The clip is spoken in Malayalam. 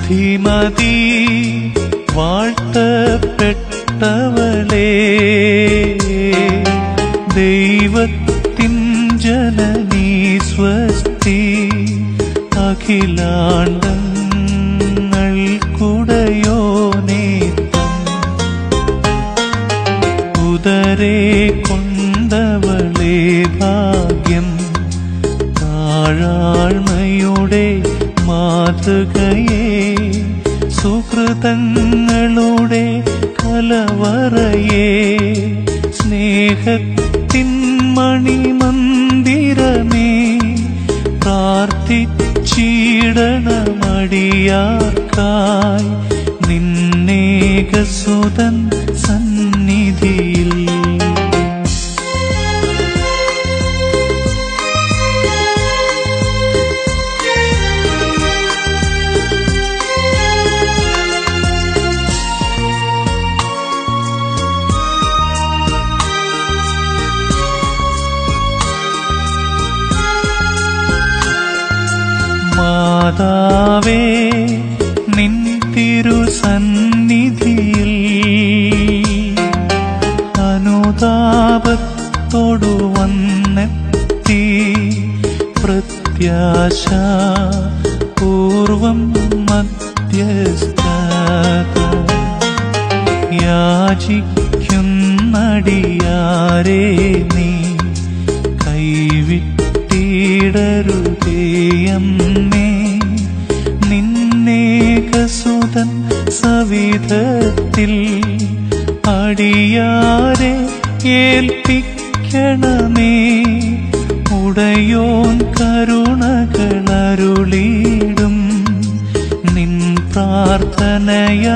ബുദ്ധിമതി വാഴ്ത്തപ്പെട്ടവളേ ദൈവത്തിൻ ജനനീ സ്വസ്തി അഖിലാണ്ടങ്ങൾക്കുടയോനേ ഉദരേ കൊണ്ടവളേ ഭാഗ്യം താഴാഴ്മയുടെ മാതൃകയെ സുഹൃതങ്ങളുടെ കലവറയെ സ്നേഹത്തിൻ മണിമന്ദിരമേ പ്രാർത്ഥിച്ചിടണമടിയാർക്കായി നിന്നേകസുതൻ സന്നിധിയിൽ മാതാവേ നിൻ തിരുസന്നിധിയിൽ അനുതാപത്തോടു വന്നെത്തി പ്രത്യാശ പൂർവം മധ്യസ്ഥത യാചിക്കുന്നടിയാരേ നീ കൈവിട്ടിടരുതേയമ്മേ നിന്നേകസുതൻ സവിധത്തിൽ അടിയാരെ ഏൽപ്പിക്കണമേ ഉടയോൻ കരുണകളരുളിടും നിൻ പ്രാർത്ഥനയാ